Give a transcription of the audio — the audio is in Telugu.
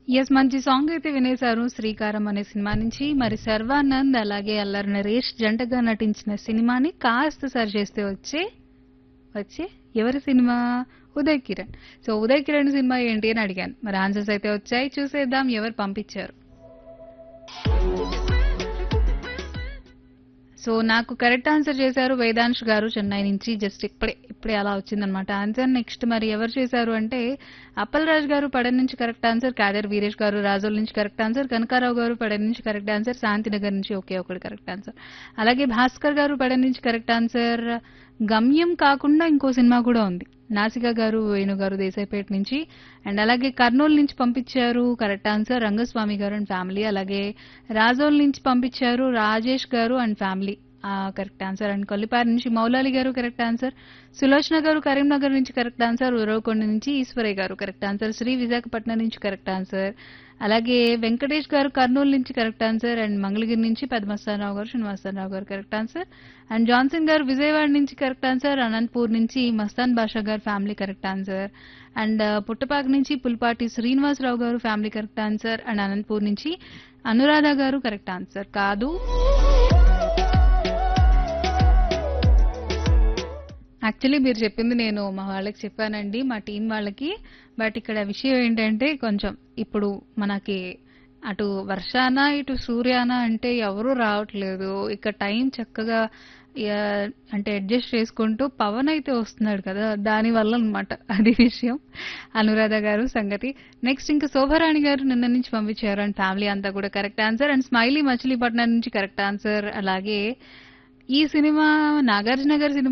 ఎస్ మంచి సాంగ్ అయితే వినేశారు శ్రీకారం అనే సినిమా నుంచి మరి సర్వానంద్ అలాగే అల్లరి నరేష్ జంటగా నటించిన సినిమాని కాస్త సరి చేస్తే వచ్చే వచ్చే ఎవరి cinema Uday Kiran so Uday Kiran cinema ఏంటి అని అడిగాను మరి ఆన్సర్స్ అయితే వచ్చాయి చూసేద్దాం ఎవరు పంపించారు సో నాకు కరెక్ట్ ఆన్సర్ చేశారు వేదాంశ్ గారు చెన్నై నుంచి జస్ట్ ఇప్పుడే ఇప్పుడే అలా వచ్చిందనమాట ఆన్సర్ నెక్స్ట్ మరి ఎవరు చేశారు అంటే అప్పలరాజ్ గారు పడన్ నుంచి కరెక్ట్ ఆన్సర్ కాదర్ వీరేష్ గారు రాజోల్ నుంచి కరెక్ట్ ఆన్సర్ కనకారావు గారు పడన్ నుంచి కరెక్ట్ ఆన్సర్ శాంతినగర్ నుంచి ఒకే ఒకటి కరెక్ట్ ఆన్సర్ అలాగే భాస్కర్ గారు పడన్ నుంచి కరెక్ట్ ఆన్సర్ గమ్యం కాకుండా ఇంకో సినిమా కూడా ఉంది నాసిక గారు వేణు గారు దేశాయిపేట నుంచి అండ్ అలాగే కర్నూలు నుంచి పంపించారు కరెక్ట్ ఆన్సర్ రంగస్వామి గారు అండ్ ఫ్యామిలీ అలాగే రాజోల్ నుంచి పంపించారు రాజేష్ గారు and family correct answer and Kollipara నుంచి మౌలాలి గారు కరెక్ట్ ఆన్సర్ సులోచన గారు కరీంనగర్ నుంచి కరెక్ట్ ఆన్సర్ ఉరవకొండ నుంచి ఈశ్వరయ్య గారు కరెక్ట్ ఆన్సర్ శ్రీ విశాఖపట్నం నుంచి కరెక్ట్ ఆన్సర్ అలాగే వెంకటేష్ గారు కర్నూలు నుంచి కరెక్ట్ ఆన్సర్ అండ్ మంగళగిరి నుంచి పద్మస్థానరావు గారు శ్రీనివాసరావు గారు కరెక్ట్ ఆన్సర్ అండ్ జాన్సన్ గారు విజయవాడ నుంచి కరెక్ట్ ఆన్సర్ అనంతపూర్ నుంచి మస్తాన్ బాషా గారు family correct answer and Puttapaka నుంచి పుల్పాటి శ్రీనివాసరావు గారు family correct answer and Anantapur నుంచి అనురాధ గారు కరెక్ట్ ఆన్సర్ కాదు యాక్చువల్లీ మీరు చెప్పింది నేను మా వాళ్ళకి చెప్పానండి మా టీం వాళ్ళకి బట్ ఇక్కడ విషయం ఏంటంటే కొంచెం ఇప్పుడు మనకి అటు వర్షాన ఇటు సూర్యాన అంటే ఎవరూ రావట్లేదు ఇక టైం చక్కగా యా, అంటే అడ్జస్ట్ చేసుకుంటూ పవన్ అయితే వస్తున్నాడు కదా దాని వల్ల అనమాట అది విషయం అనురాధ గారు సంగతి నెక్స్ట్ ఇంకా శోభారాణి గారు నిన్న నుంచి పంపించారు అండ్ ఫ్యామిలీ అంతా కూడా correct answer and smiley Machilipatnam నుంచి కరెక్ట్ ఆన్సర్ అలాగే ఈ సినిమా నాగార్జున గారి సినిమా